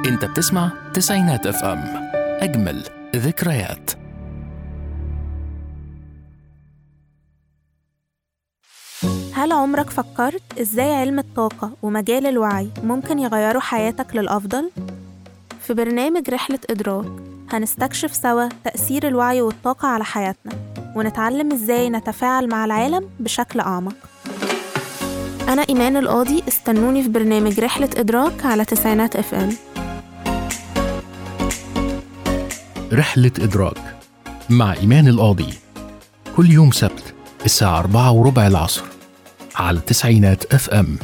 انت بتسمع تسعينات اف ام اجمل ذكريات هل عمرك فكرت إزاي علم الطاقة ومجال الوعي ممكن يغيروا حياتك للأفضل؟ في برنامج رحلة إدراك هنستكشف سوا تأثير الوعي والطاقة على حياتنا ونتعلم إزاي نتفاعل مع العالم بشكل أعمق أنا إيمان القاضي استنوني في برنامج رحلة إدراك على تسعينات اف ام رحلة إدراك مع إيمان القاضي كل يوم سبت الساعة أربعة وربع العصر على تسعينات اف ام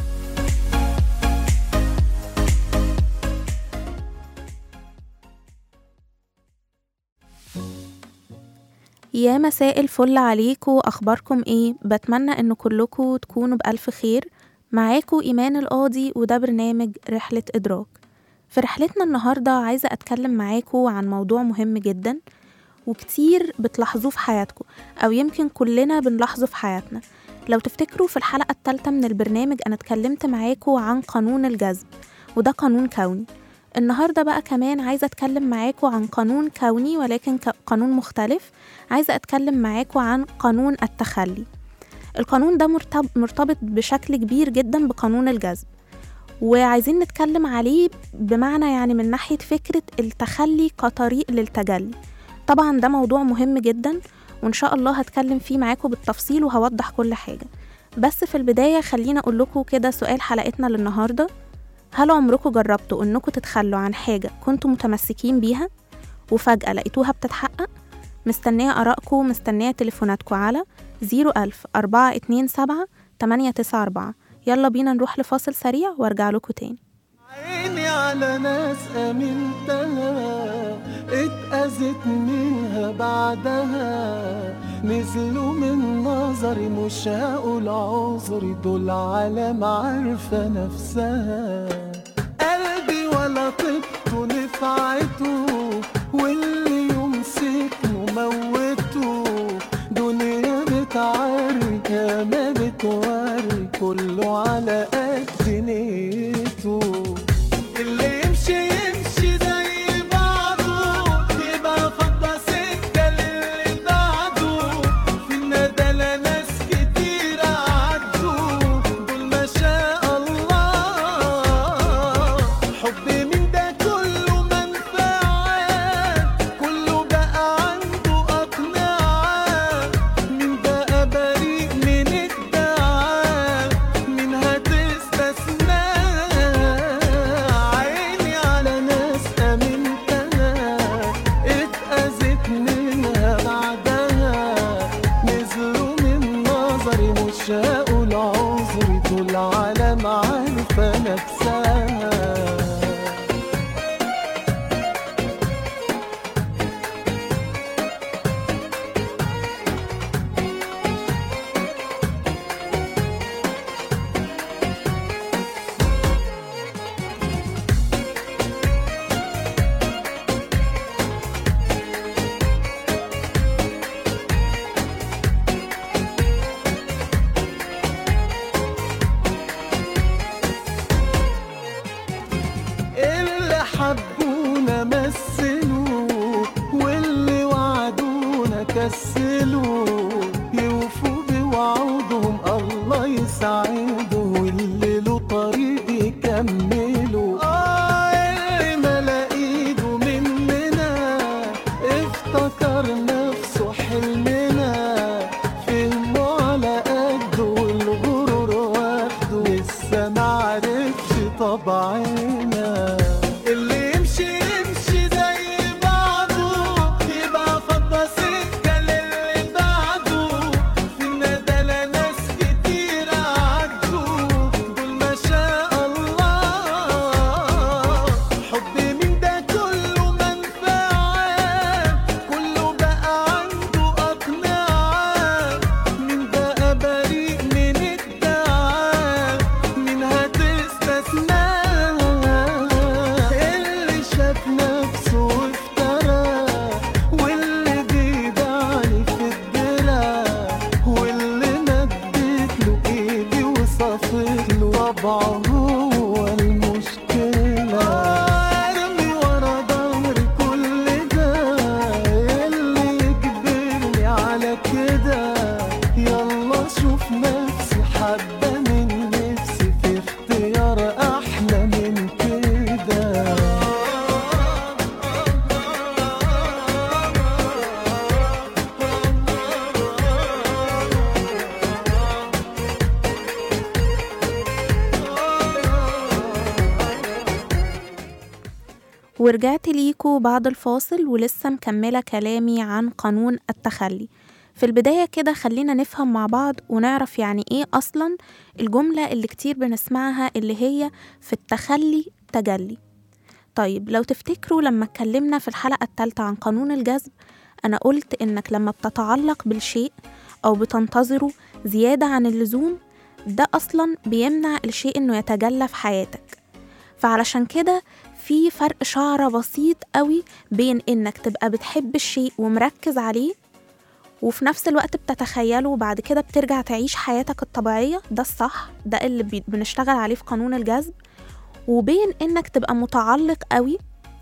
يا مساء الفل عليكم أخباركم إيه؟ بتمنى إن كلكم تكونوا بألف خير معاكم إيمان القاضي وده برنامج رحلة إدراك في رحلتنا النهاردة عايزة أتكلم معاكم عن موضوع مهم جدا وكتير بتلاحظوه في حياتكم أو يمكن كلنا بنلاحظه في حياتنا لو تفتكروا في الحلقة الثالثة من البرنامج أنا اتكلمت معاكم عن قانون الجذب وده قانون كوني النهاردة بقى كمان عايزة أتكلم معاكم عن قانون كوني ولكن ك- قانون مختلف عايزة أتكلم معاكم عن قانون التخلي القانون ده مرتب- مرتبط بشكل كبير جدا بقانون الجذب وعايزين نتكلم عليه بمعنى يعني من ناحية فكرة التخلي كطريق للتجلي طبعا ده موضوع مهم جدا وإن شاء الله هتكلم فيه معاكم بالتفصيل وهوضح كل حاجة بس في البداية خلينا أقول لكم كده سؤال حلقتنا للنهاردة هل عمركم جربتوا إنكم تتخلوا عن حاجة كنتوا متمسكين بيها وفجأة لقيتوها بتتحقق؟ مستنية آرائكم مستنية تليفوناتكم على 01000 427 894 يلا بينا نروح لفاصل سريع وارجع لكم تاني عيني على ناس امنتها اتأذت منها بعدها نزلوا من نظري مش هقول عذري دول عالم عارفة نفسها قلبي ولا طبته نفعته واللي يمسكه موته دنيا بتعري ما بتوري كله على قد نيته اللي يمشي يمشي زي بعضه يبقى فضى سكة للي بعده في الندلة ناس كتير عدوا دول ما شاء الله حب من ده كله منفعة كله بقى عنده أقنعة من بقى بريء من الدعاء من هتستثنى عيني على ناس أمنتها اتأذت منها بعدها نزلوا من نظري مش هقول عذري دول عالم عارفة نفسها اللي حبونا مثلوا واللي وعدونا كسلوا يوفوا بوعودهم الله يسعده واللي له طريق يكملوا آه اللي ملا ايده مننا افتكر نفسه حلمنا فهمه على قده والغرور واخده لسه معرفش طبعنا اللي يمشي يمشي زي بعضه يبقى فضى سكة للي بعده في الندلة ناس كتير عدوا دول ما شاء الله حب من ده كله منفعة كله بقى عنده أقنعة من بقى بريء من الدعاء من هتستثنى ورجعت ليكوا بعد الفاصل ولسه مكملة كلامي عن قانون التخلي في البداية كده خلينا نفهم مع بعض ونعرف يعني ايه أصلا الجملة اللي كتير بنسمعها اللي هي في التخلي تجلي طيب لو تفتكروا لما اتكلمنا في الحلقة التالتة عن قانون الجذب أنا قلت إنك لما بتتعلق بالشيء أو بتنتظره زيادة عن اللزوم ده أصلا بيمنع الشيء إنه يتجلى في حياتك فعلشان كده في فرق شعرة بسيط قوي بين إنك تبقى بتحب الشيء ومركز عليه وفي نفس الوقت بتتخيله وبعد كده بترجع تعيش حياتك الطبيعية ده الصح ده اللي بي- بنشتغل عليه في قانون الجذب وبين إنك تبقى متعلق قوي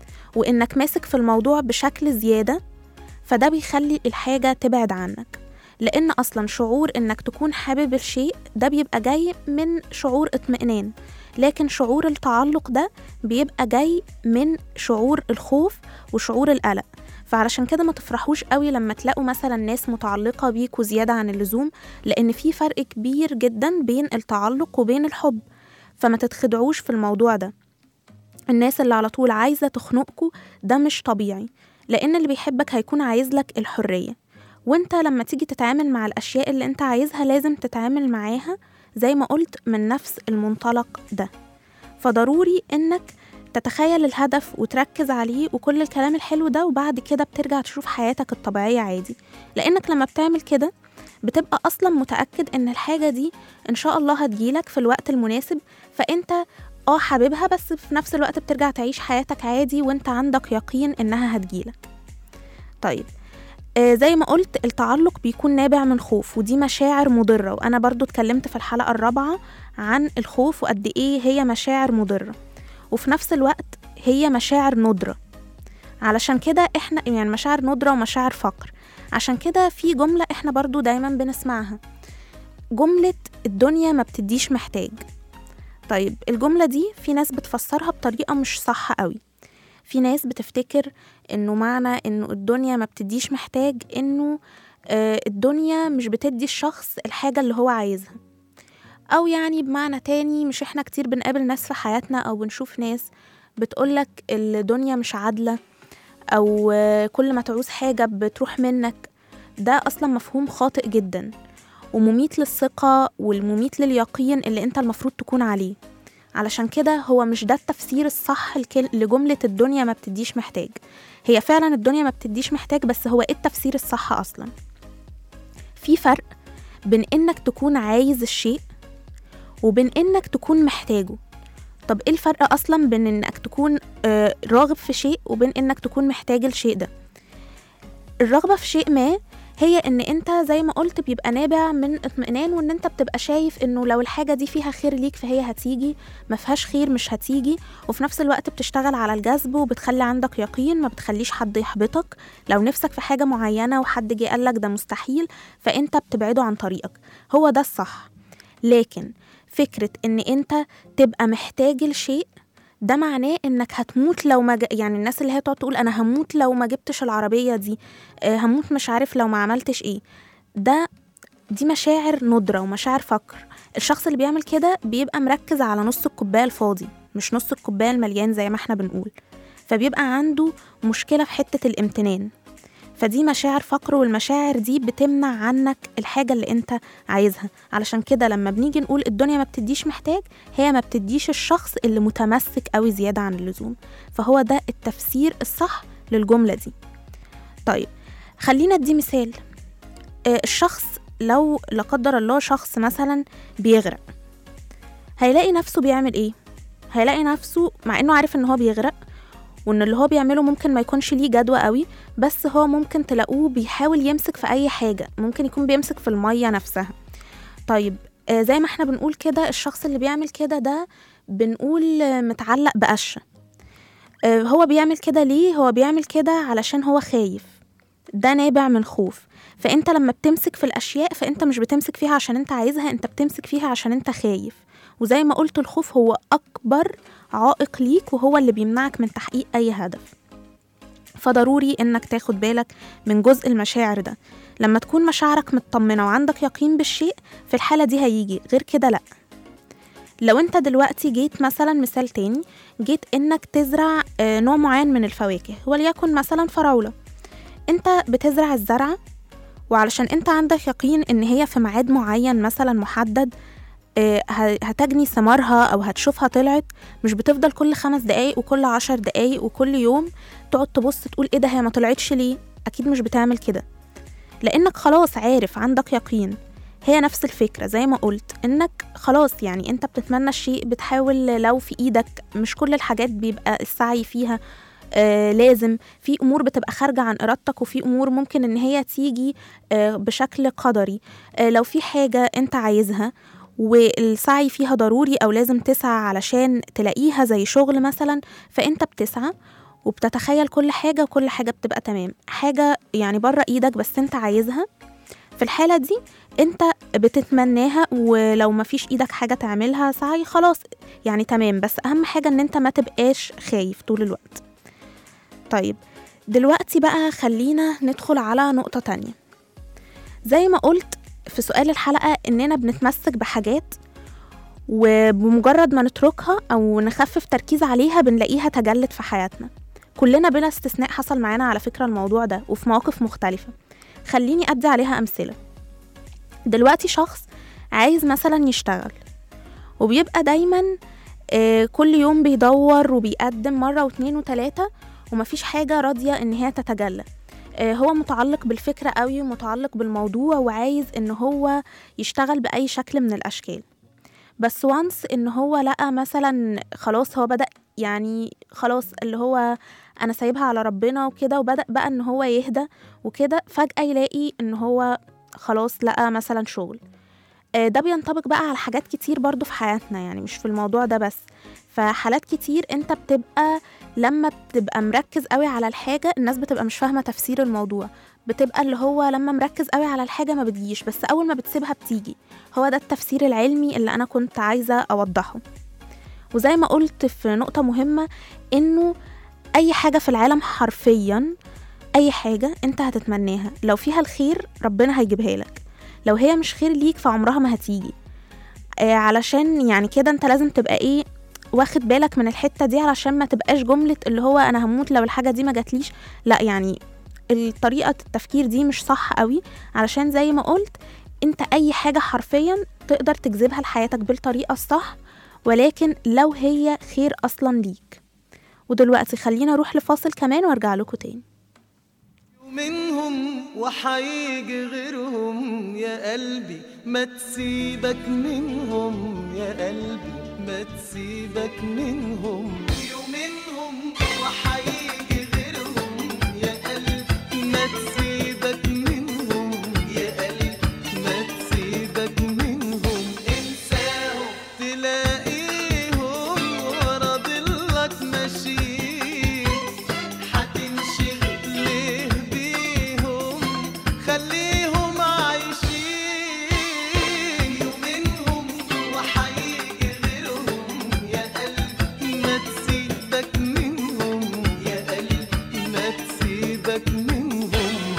وإنك ماسك في الموضوع بشكل زيادة فده بيخلي الحاجة تبعد عنك لأن أصلا شعور إنك تكون حابب الشيء ده بيبقى جاي من شعور اطمئنان لكن شعور التعلق ده بيبقى جاي من شعور الخوف وشعور القلق فعلشان كده ما تفرحوش قوي لما تلاقوا مثلا ناس متعلقة بيكوا زيادة عن اللزوم لأن في فرق كبير جدا بين التعلق وبين الحب فما تتخدعوش في الموضوع ده الناس اللي على طول عايزة تخنقكوا ده مش طبيعي لأن اللي بيحبك هيكون عايز لك الحرية وانت لما تيجي تتعامل مع الأشياء اللي انت عايزها لازم تتعامل معاها زي ما قلت من نفس المنطلق ده فضروري انك تتخيل الهدف وتركز عليه وكل الكلام الحلو ده وبعد كده بترجع تشوف حياتك الطبيعية عادي لأنك لما بتعمل كده بتبقى أصلا متأكد إن الحاجة دي إن شاء الله هتجيلك في الوقت المناسب فأنت اه حاببها بس في نفس الوقت بترجع تعيش حياتك عادي وانت عندك يقين إنها هتجيلك طيب آه زي ما قلت التعلق بيكون نابع من خوف ودي مشاعر مضرة وأنا برضو اتكلمت في الحلقة الرابعة عن الخوف وقد إيه هي مشاعر مضرة وفي نفس الوقت هي مشاعر ندرة علشان كده احنا يعني مشاعر ندرة ومشاعر فقر عشان كده في جملة احنا برضو دايما بنسمعها جملة الدنيا ما بتديش محتاج طيب الجملة دي في ناس بتفسرها بطريقة مش صح قوي في ناس بتفتكر انه معنى انه الدنيا ما بتديش محتاج انه آه، الدنيا مش بتدي الشخص الحاجة اللي هو عايزها أو يعني بمعنى تاني مش إحنا كتير بنقابل ناس في حياتنا أو بنشوف ناس بتقولك الدنيا مش عادلة أو آه، كل ما تعوز حاجة بتروح منك ده أصلا مفهوم خاطئ جدا ومميت للثقة والمميت لليقين اللي أنت المفروض تكون عليه علشان كده هو مش ده التفسير الصح الكل- لجملة الدنيا ما بتديش محتاج هي فعلا الدنيا ما بتديش محتاج بس هو ايه التفسير الصح أصلا في فرق بين إنك تكون عايز الشيء وبين إنك تكون محتاجه طب ايه الفرق أصلا بين إنك تكون آه، راغب في شيء وبين إنك تكون محتاج الشيء ده الرغبة في شيء ما هي ان انت زي ما قلت بيبقى نابع من اطمئنان وان انت بتبقى شايف انه لو الحاجه دي فيها خير ليك فهي هتيجي ما فيهاش خير مش هتيجي وفي نفس الوقت بتشتغل على الجذب وبتخلي عندك يقين ما بتخليش حد يحبطك لو نفسك في حاجه معينه وحد جه قالك ده مستحيل فانت بتبعده عن طريقك هو ده الصح لكن فكره ان انت تبقى محتاج الشيء ده معناه انك هتموت لو ما ج... يعني الناس اللي هي تقعد تقول انا هموت لو ما جبتش العربيه دي آه، هموت مش عارف لو ما عملتش ايه ده دي مشاعر ندرة ومشاعر فقر الشخص اللي بيعمل كده بيبقى مركز على نص الكوباية الفاضي مش نص الكوباية المليان زي ما احنا بنقول فبيبقى عنده مشكلة في حتة الامتنان فدي مشاعر فقر والمشاعر دي بتمنع عنك الحاجة اللي انت عايزها علشان كده لما بنيجي نقول الدنيا ما بتديش محتاج هي ما بتديش الشخص اللي متمسك قوي زيادة عن اللزوم فهو ده التفسير الصح للجملة دي طيب خلينا ادي مثال آه، الشخص لو لا قدر الله شخص مثلا بيغرق هيلاقي نفسه بيعمل ايه هيلاقي نفسه مع انه عارف ان هو بيغرق وان اللي هو بيعمله ممكن ما يكونش ليه جدوى قوي بس هو ممكن تلاقوه بيحاول يمسك في اي حاجه ممكن يكون بيمسك في الميه نفسها طيب آه، زي ما احنا بنقول كده الشخص اللي بيعمل كده ده بنقول آه، متعلق بقشه آه، هو بيعمل كده ليه هو بيعمل كده علشان هو خايف ده نابع من خوف فانت لما بتمسك في الاشياء فانت مش بتمسك فيها عشان انت عايزها انت بتمسك فيها عشان انت خايف وزي ما قلت الخوف هو اكبر عائق ليك وهو اللي بيمنعك من تحقيق اي هدف فضروري انك تاخد بالك من جزء المشاعر ده لما تكون مشاعرك مطمنه وعندك يقين بالشيء في الحاله دي هيجي غير كده لا لو انت دلوقتي جيت مثلا مثال تاني جيت انك تزرع آه، نوع معين من الفواكه وليكن مثلا فراولة انت بتزرع الزرعة وعلشان انت عندك يقين ان هي في ميعاد معين مثلا محدد آه، ه- هتجني ثمارها او هتشوفها طلعت مش بتفضل كل خمس دقايق وكل عشر دقايق وكل يوم تقعد تبص تقول ايه ده هي ما طلعتش ليه اكيد مش بتعمل كده لانك خلاص عارف عندك يقين هي نفس الفكرة زي ما قلت انك خلاص يعني انت بتتمنى الشيء بتحاول لو في ايدك مش كل الحاجات بيبقى السعي فيها آه لازم في امور بتبقى خارجة عن ارادتك وفي امور ممكن ان هي تيجي آه بشكل قدري آه لو في حاجة انت عايزها والسعي فيها ضروري او لازم تسعى علشان تلاقيها زي شغل مثلا فانت بتسعى وبتتخيل كل حاجة وكل حاجة بتبقى تمام حاجة يعني بره ايدك بس انت عايزها في الحالة دي انت بتتمناها ولو مفيش ايدك حاجة تعملها سعي خلاص يعني تمام بس اهم حاجة ان انت ما تبقاش خايف طول الوقت طيب دلوقتي بقى خلينا ندخل على نقطة تانية زي ما قلت في سؤال الحلقة اننا بنتمسك بحاجات وبمجرد ما نتركها او نخفف تركيز عليها بنلاقيها تجلت في حياتنا كلنا بلا استثناء حصل معانا على فكرة الموضوع ده وفي مواقف مختلفة خليني أدي عليها أمثلة دلوقتي شخص عايز مثلا يشتغل وبيبقى دايما آه، كل يوم بيدور وبيقدم مرة واتنين وتلاتة ومفيش حاجة راضية إن هي تتجلى آه، هو متعلق بالفكرة قوي ومتعلق بالموضوع وعايز إن هو يشتغل بأي شكل من الأشكال بس وانس إن هو لقى مثلا خلاص هو بدأ يعني خلاص اللي هو أنا سايبها على ربنا وكده وبدأ بقى إن هو يهدى وكده فجأة يلاقي إن هو خلاص لقى مثلا شغل آه، ده بينطبق بقى على حاجات كتير برضو في حياتنا يعني مش في الموضوع ده بس فحالات كتير انت بتبقى لما بتبقى مركز قوي على الحاجة الناس بتبقى مش فاهمة تفسير الموضوع بتبقى اللي هو لما مركز قوي على الحاجة ما بتجيش بس أول ما بتسيبها بتيجي هو ده التفسير العلمي اللي أنا كنت عايزة أوضحه وزي ما قلت في نقطة مهمة إنه أي حاجة في العالم حرفيا أي حاجة أنت هتتمناها لو فيها الخير ربنا هيجيبها لك لو هي مش خير ليك فعمرها ما هتيجي آه علشان يعني كده انت لازم تبقى ايه واخد بالك من الحتة دي علشان ما تبقاش جملة اللي هو انا هموت لو الحاجة دي ما جاتليش لا يعني الطريقة التفكير دي مش صح قوي علشان زي ما قلت انت اي حاجة حرفيا تقدر تجذبها لحياتك بالطريقة الصح ولكن لو هي خير اصلا ليك ودلوقتي خلينا اروح لفاصل كمان وارجع لكم تاني منهم وحيجي غيرهم يا قلبي ما تسيبك منهم يا قلبي ما تسيبك منهم يومنهم وحيجي غيرهم يا قلبي ما تسيبك منهم يا قلبي ما تسيبك منهم انساهم تلاقيهم ورا ضلك ماشيين هتنشغل ليه بيهم خليهم عايشين يومنهم وحيجي غيرهم يا قلبي ما تسيبك منهم يا قلبي ما تسيبك منهم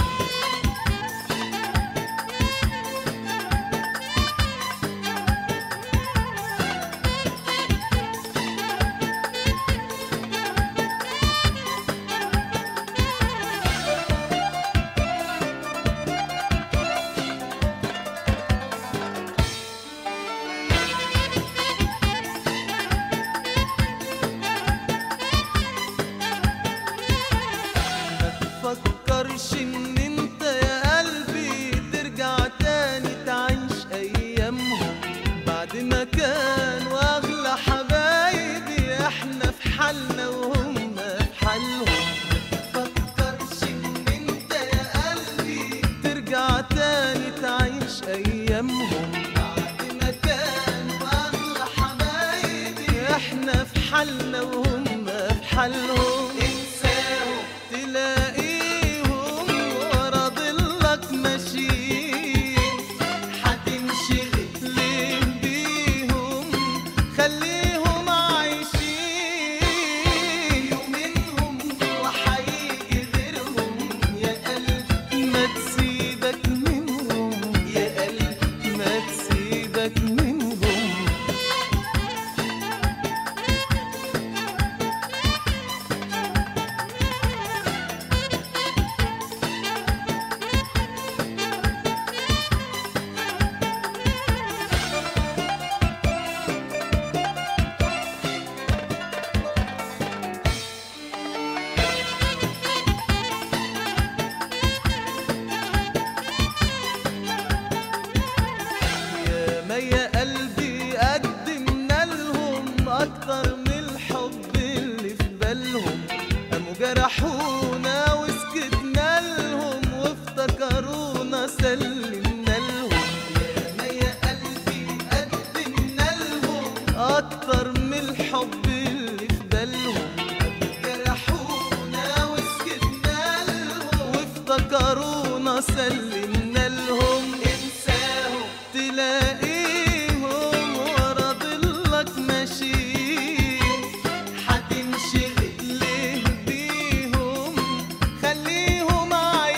ما تفكرش ان انت يا قلبي ترجع تاني تعيش ايامهم بعد ما كانوا اغلى حبايبي احنا في حالنا وهم في حالهم ما تفكرش ان انت يا قلبي ترجع تاني تعيش ايامهم بعد ما كانوا اغلى حبايبي احنا في حالنا وهم في حالهم انساهم تلاقيهم ورا ضلك ماشيين هتنشغل ليه بيهم خليهم عايشين يومنهم وحيجي غيرهم يا قلبي ما تسيبك منهم يا قلبي ما تسيبك منهم جرحونا وسكتنا لهم وافتكرونا سلمنا لهم ياما يا قلبي قدمنا لهم اكتر من الحب اللي في بالهم جرحونا وسكتنا لهم وافتكرونا سلمنا لهم انساهم تلاقيهم ورا ضلك ماشيين هتنشغل ليه بيهم خليهم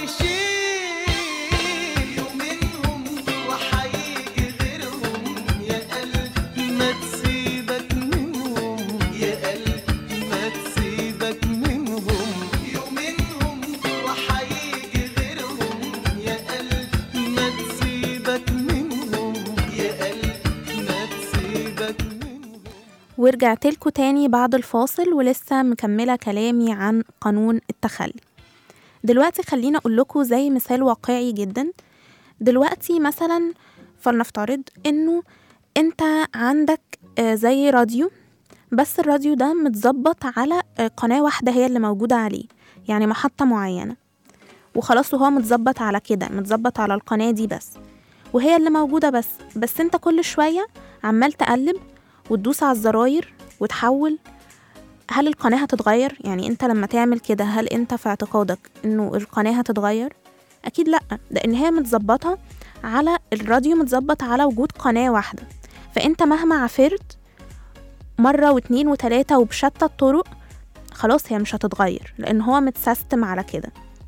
عايشين يومينهم وحيجي غيرهم يا قلبي ما تسيبك منهم يا قلبي ما تسيبك منهم يومينهم وحيجي غيرهم يا قلبي ما تسيبك منهم يا قلبي ما تسيبك منهم ورجعت لكم تاني بعد الفاصل ولسه مكملة كلامي عن قانون التخلي دلوقتي خلينا أقول لكم زي مثال واقعي جدا دلوقتي مثلا فلنفترض إنه أنت عندك آه، زي راديو بس الراديو ده متظبط على آه، قناة واحدة هي اللي موجودة عليه يعني محطة معينة وخلاص وهو متظبط على كده متظبط على القناة دي بس وهي اللي موجودة بس بس انت كل شوية عمال تقلب وتدوس على الزراير وتحول هل القناة هتتغير؟ يعني انت لما تعمل كده هل انت في اعتقادك انه القناة هتتغير؟ اكيد لا لان هي متظبطة على الراديو متظبط على وجود قناة واحدة فانت مهما عفرت مرة واتنين وتلاتة وبشتى الطرق خلاص هي مش هتتغير لان هو متسيستم على كده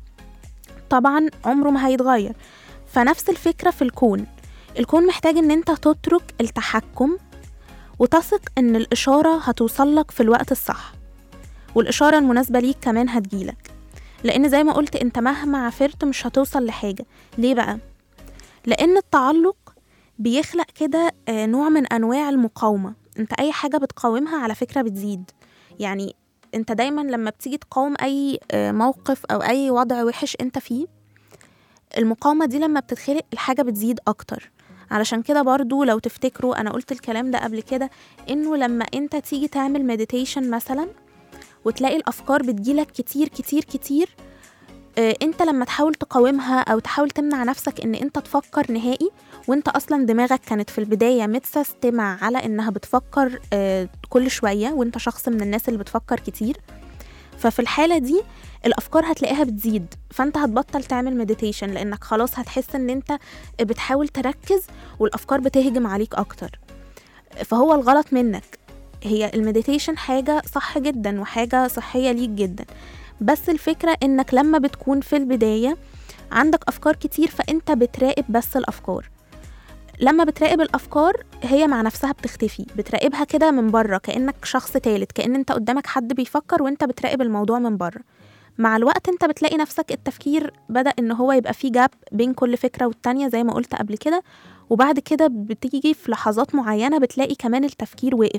طبعا عمره ما هيتغير فنفس الفكرة في الكون الكون محتاج ان انت تترك التحكم وتثق ان الاشارة هتوصلك في الوقت الصح والاشارة المناسبة ليك كمان هتجيلك لان زي ما قلت انت مهما عفرت مش هتوصل لحاجة ليه بقى لان التعلق بيخلق كده آه، نوع من انواع المقاومة انت اي حاجة بتقاومها على فكرة بتزيد يعني انت دايما لما بتيجي تقاوم اي آه، موقف او اي وضع وحش انت فيه المقاومة دي لما بتتخلق الحاجة بتزيد أكتر علشان كده برضو لو تفتكروا أنا قلت الكلام ده قبل كده إنه لما أنت تيجي تعمل مديتيشن مثلا وتلاقي الأفكار بتجيلك كتير كتير كتير آه، انت لما تحاول تقاومها او تحاول تمنع نفسك ان انت تفكر نهائي وانت اصلا دماغك كانت في البدايه متسيستمه على انها بتفكر آه، كل شويه وانت شخص من الناس اللي بتفكر كتير ففي الحاله دي الافكار هتلاقيها بتزيد فانت هتبطل تعمل مديتيشن لانك خلاص هتحس ان انت بتحاول تركز والافكار بتهجم عليك اكتر فهو الغلط منك هي المديتيشن حاجه صح جدا وحاجه صحيه ليك جدا بس الفكره انك لما بتكون في البدايه عندك افكار كتير فانت بتراقب بس الافكار لما بتراقب الافكار هي مع نفسها بتختفي بتراقبها كده من بره كانك شخص تالت كان انت قدامك حد بيفكر وانت بتراقب الموضوع من بره مع الوقت انت بتلاقي نفسك التفكير بدأ ان هو يبقى فيه جاب بين كل فكرة والتانية زي ما قلت قبل كده وبعد كده بتيجي في لحظات معينة بتلاقي كمان التفكير وقف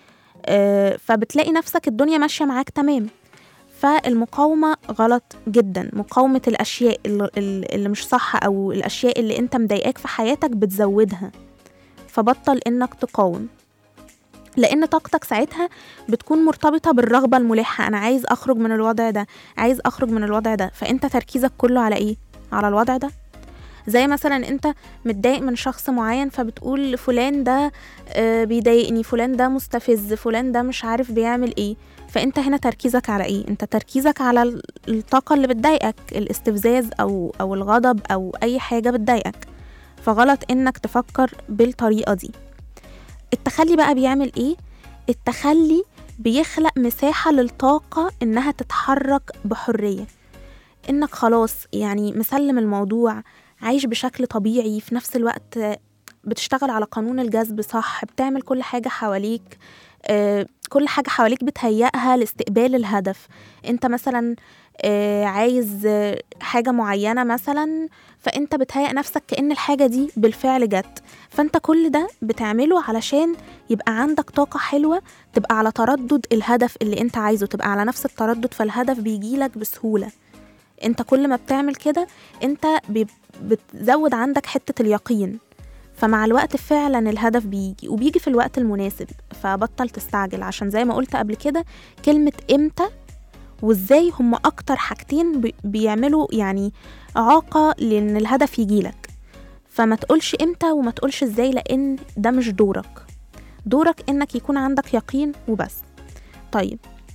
آه، فبتلاقي نفسك الدنيا ماشية معاك تمام فالمقاومة غلط جدا مقاومة الأشياء اللي, اللي مش صح أو الأشياء اللي أنت مضايقاك في حياتك بتزودها فبطل إنك تقاوم لأن طاقتك ساعتها بتكون مرتبطة بالرغبة الملحة أنا عايز أخرج من الوضع ده عايز أخرج من الوضع ده فأنت تركيزك كله على إيه؟ على الوضع ده زي مثلا انت متضايق من شخص معين فبتقول فلان ده آه، بيضايقني فلان ده مستفز فلان ده مش عارف بيعمل ايه فانت هنا تركيزك على ايه انت تركيزك على ال- الطاقة اللي بتضايقك الاستفزاز او او الغضب او اي حاجة بتضايقك فغلط انك تفكر بالطريقة دي التخلي بقى بيعمل ايه التخلي بيخلق مساحة للطاقة انها تتحرك بحرية انك خلاص يعني مسلم الموضوع عايش بشكل طبيعي في نفس الوقت بتشتغل على قانون الجذب صح بتعمل كل حاجة حواليك آه، كل حاجة حواليك بتهيئها لاستقبال الهدف انت مثلا آه، عايز آه، حاجة معينة مثلا فانت بتهيئ نفسك كأن الحاجة دي بالفعل جت فانت كل ده بتعمله علشان يبقى عندك طاقة حلوة تبقى على تردد الهدف اللي انت عايزه تبقى على نفس التردد فالهدف بيجيلك بسهولة انت كل ما بتعمل كده انت بي- بتزود عندك حتة اليقين فمع الوقت فعلا الهدف بيجي وبيجي في الوقت المناسب فبطل تستعجل عشان زي ما قلت قبل كده كلمة امتى وازاي هم اكتر حاجتين بي- بيعملوا يعني اعاقة لان الهدف يجيلك فما تقولش امتى وما تقولش ازاي لان ده مش دورك دورك انك يكون عندك يقين وبس طيب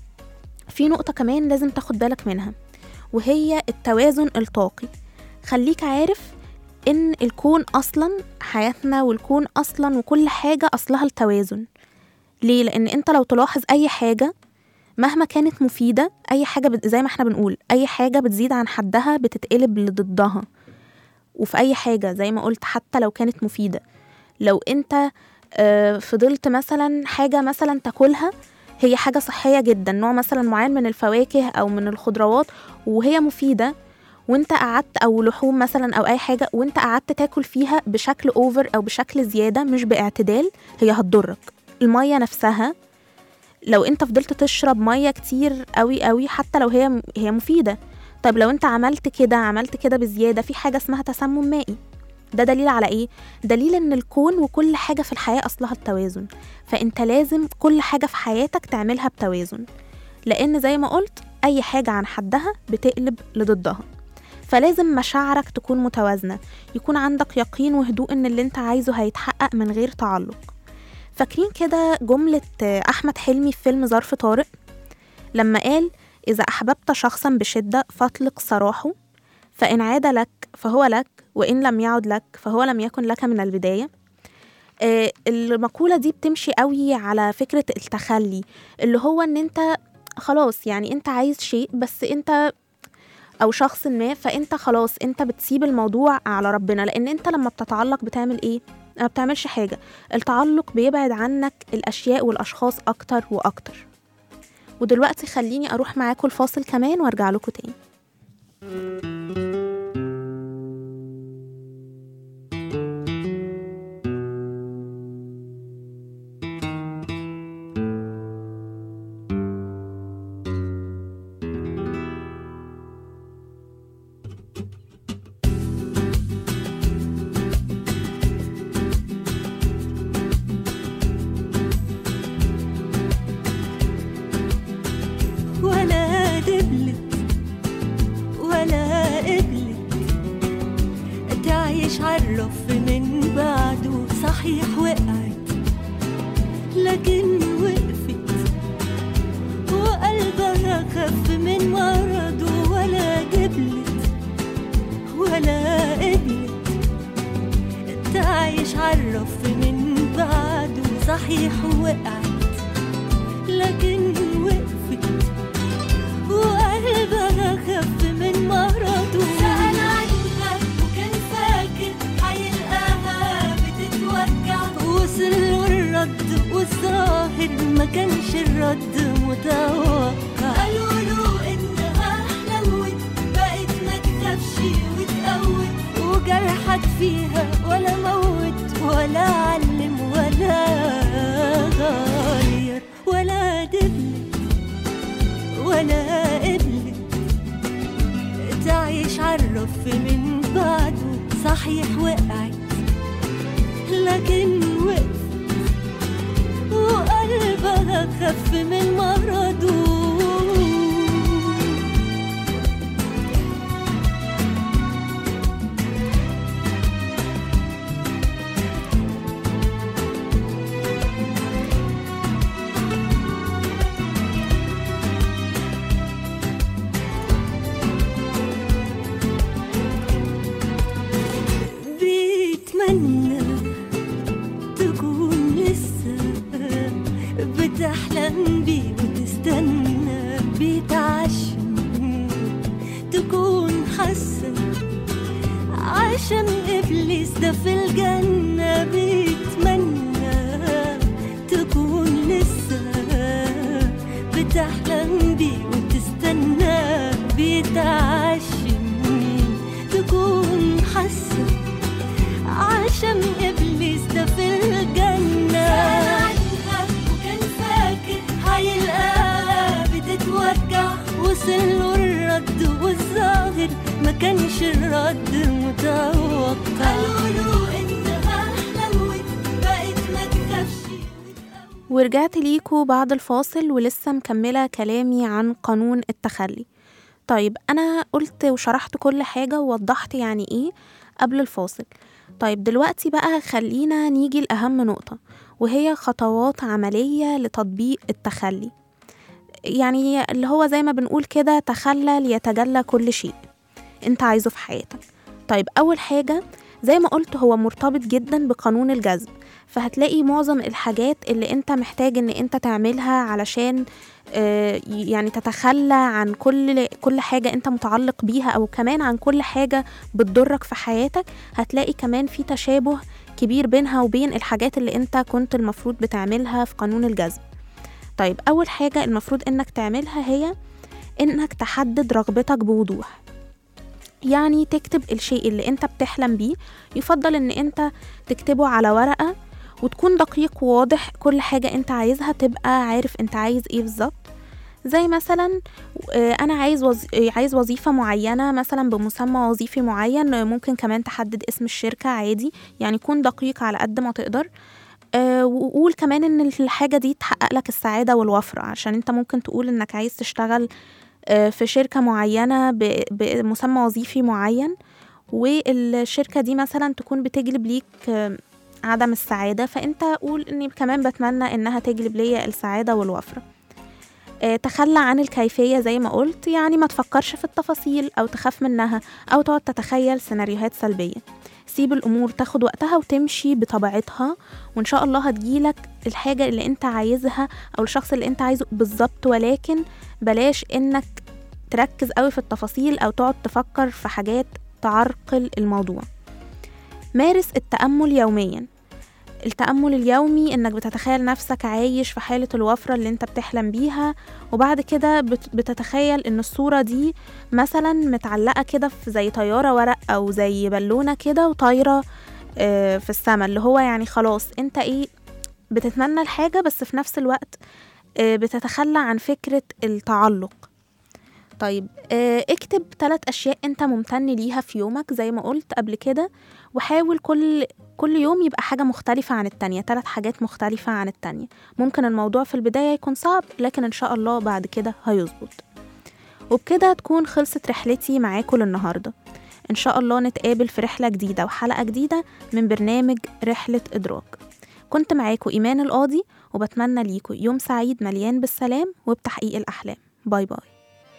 في نقطة كمان لازم تاخد بالك منها وهي التوازن الطاقي خليك عارف ان الكون اصلا حياتنا والكون اصلا وكل حاجة اصلها التوازن ليه لان انت لو تلاحظ اي حاجة مهما كانت مفيدة أي حاجة بت... زي ما احنا بنقول أي حاجة بتزيد عن حدها بتتقلب لضدها وفي أي حاجة زي ما قلت حتى لو كانت مفيدة لو انت آه، فضلت مثلا حاجة مثلا تاكلها هي حاجة صحية جدا نوع مثلا معين من الفواكه أو من الخضروات وهي مفيدة وانت قعدت او لحوم مثلا او اي حاجه وانت قعدت تاكل فيها بشكل اوفر او بشكل زياده مش باعتدال هي هتضرك الميه نفسها لو انت فضلت تشرب ميه كتير قوي قوي حتى لو هي هي مفيده طب لو انت عملت كده عملت كده بزياده في حاجه اسمها تسمم مائي ده دليل على ايه دليل ان الكون وكل حاجه في الحياه اصلها التوازن فانت لازم كل حاجه في حياتك تعملها بتوازن لان زي ما قلت اي حاجه عن حدها بتقلب لضدها فلازم مشاعرك تكون متوازنه يكون عندك يقين وهدوء ان اللي انت عايزه هيتحقق من غير تعلق فاكرين كده جملة أحمد حلمي في فيلم ظرف طارق لما قال إذا أحببت شخصا بشدة فاطلق سراحه فإن عاد لك فهو لك وإن لم يعد لك فهو لم يكن لك من البداية آه، المقولة دي بتمشي قوي على فكرة التخلي اللي هو إن أنت خلاص يعني أنت عايز شيء بس أنت أو شخص ما فأنت خلاص أنت بتسيب الموضوع على ربنا لأن أنت لما بتتعلق بتعمل إيه؟ ما بتعملش حاجة التعلق بيبعد عنك الأشياء والأشخاص أكتر وأكتر ودلوقتي خليني أروح معاكم الفاصل كمان وأرجع لكم تاني ولا دبلت ولا قبلت تعيش عالرف من بعده صحيح وقعت لكن وقفت وقلبها خف من مرضه ولا جبلت ولا قبلت تعيش عالرف من بعده صحيح وقعت لكن وقفت وقلبها خف من مرضه سأل عنها وكان فاكر هيلقاها بتتوجع وصل له الرد والظاهر ما كانش الرد متوقع قالوا له انها حلوت بقت ما تخافش وتقوت وجرحك فيها ولا موت ولا علم ولا غير ولا دبلت ولا قبلت تعيش عالرف من بعده صحيح وقعت لكن وقفت وقلبها خف من مرضه بيتمنى تكون لسه بتحلم بيه وتستنى بيتعشم تكون حاسة عشان إبليس ده في الجنة بيتمنى تكون لسه بتحلم بيه وتستنى بيتعشم تكون حاسة عشان إبليس ده في الجنة وكان فاكر هيلقاها بتتوجع وصل له الرد والظاهر ما كانش الرد متوقع قالوا له إنها حلوت بقت ما تخافش وتقوت ورجعت ليكوا بعد الفاصل ولسه مكملة كلامي عن قانون التخلي طيب أنا قلت وشرحت كل حاجة ووضحت يعني إيه قبل الفاصل طيب دلوقتي بقى خلينا نيجي لأهم نقطة وهي خطوات عملية لتطبيق التخلي يعني اللي هو زي ما بنقول كده تخلى ليتجلى كل شيء انت عايزه في حياتك طيب أول حاجة زي ما قلت هو مرتبط جدا بقانون الجذب فهتلاقي معظم الحاجات اللي انت محتاج ان انت تعملها علشان آه، يعني تتخلى عن كل كل حاجة انت متعلق بيها او كمان عن كل حاجة بتضرك في حياتك هتلاقي كمان في تشابه كبير بينها وبين الحاجات اللي انت كنت المفروض بتعملها في قانون الجذب طيب اول حاجة المفروض انك تعملها هي انك تحدد رغبتك بوضوح يعني تكتب الشيء اللي انت بتحلم بيه يفضل ان انت تكتبه على ورقة وتكون دقيق وواضح كل حاجة انت عايزها تبقى عارف انت عايز ايه بالظبط زي مثلا آه، انا عايز وظ... آه، عايز وظيفة معينة مثلا بمسمى وظيفي معين آه، ممكن كمان تحدد اسم الشركة عادي يعني كون دقيق على قد ما تقدر آه، وقول كمان ان الحاجة دي تحقق لك السعادة والوفرة عشان انت ممكن تقول انك عايز تشتغل آه، في شركة معينة ب- بمسمى وظيفي معين والشركة دي مثلا تكون بتجلب ليك آه، عدم السعادة فانت قول اني كمان بتمنى انها تجلب ليا السعادة والوفرة آه، تخلى عن الكيفية زي ما قلت يعني ما تفكرش في التفاصيل أو تخاف منها أو تقعد تتخيل سيناريوهات سلبية سيب الأمور تاخد وقتها وتمشي بطبيعتها وإن شاء الله هتجيلك الحاجة اللي أنت عايزها أو الشخص اللي أنت عايزه بالظبط ولكن بلاش إنك تركز قوي في التفاصيل أو تقعد تفكر في حاجات تعرقل الموضوع مارس التأمل يوميا التأمل اليومي إنك بتتخيل نفسك عايش في حالة الوفرة اللي أنت بتحلم بيها وبعد كده بت- بتتخيل إن الصورة دي مثلا متعلقة كده في زي طيارة ورق أو زي بالونة كده وطايرة آه، في السماء اللي هو يعني خلاص أنت إيه بتتمنى الحاجة بس في نفس الوقت آه، بتتخلى عن فكرة التعلق طيب آه، اكتب ثلاث أشياء أنت ممتن ليها في يومك زي ما قلت قبل كده وحاول كل كل يوم يبقى حاجة مختلفة عن التانية ثلاث حاجات مختلفة عن التانية ممكن الموضوع في البداية يكون صعب لكن إن شاء الله بعد كده هيظبط وبكده تكون خلصت رحلتي معاكم النهاردة إن شاء الله نتقابل في رحلة جديدة وحلقة جديدة من برنامج رحلة إدراك كنت معاكم إيمان القاضي وبتمنى ليكم يوم سعيد مليان بالسلام وبتحقيق الأحلام باي باي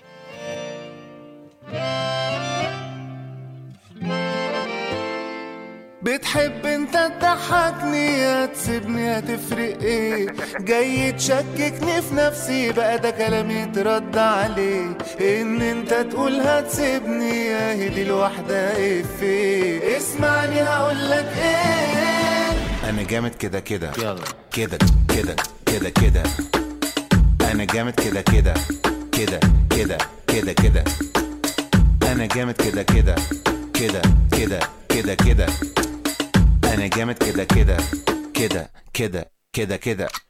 بتحب انت تضحكني يا تسيبني هتفرق ايه جاي تشككني في نفسي بقى ده كلام يترد عليه ان انت تقول هتسيبني يا هدي الواحدة افيه اسمعني هقولك ايه انا جامد كده كده يلا كده كده كده كده انا جامد كده كده كده كده كده كده انا جامد كده كده كده كده كده كده انا جامد كده كده كده كده كده كده